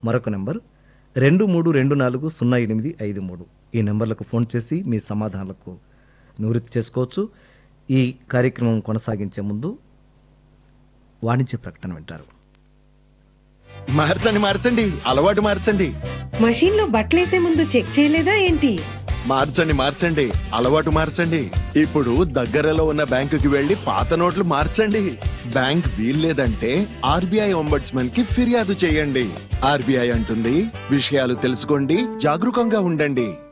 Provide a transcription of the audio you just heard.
మరొక నెంబర్ రెండు మూడు రెండు నాలుగు సున్నా ఎనిమిది ఐదు మూడు ఈ నెంబర్లకు ఫోన్ చేసి మీ సమాధానాలకు నివృత్తి చేసుకోవచ్చు ఈ కార్యక్రమం కొనసాగించే ముందు వాణిజ్య ప్రకటన వింటారు మార్చండి మార్చండి అలవాటు మార్చండి మషీన్ లో బట్టలేసే ముందు చెక్ చేయలేదా ఏంటి మార్చండి మార్చండి అలవాటు మార్చండి ఇప్పుడు దగ్గరలో ఉన్న బ్యాంకుకి వెళ్లి పాత నోట్లు మార్చండి బ్యాంక్ వీల్లేదంటే ఆర్బీఐ ఒంబడ్స్మన్ కి ఫిర్యాదు చేయండి ఆర్బీఐ అంటుంది విషయాలు తెలుసుకోండి జాగరూకంగా ఉండండి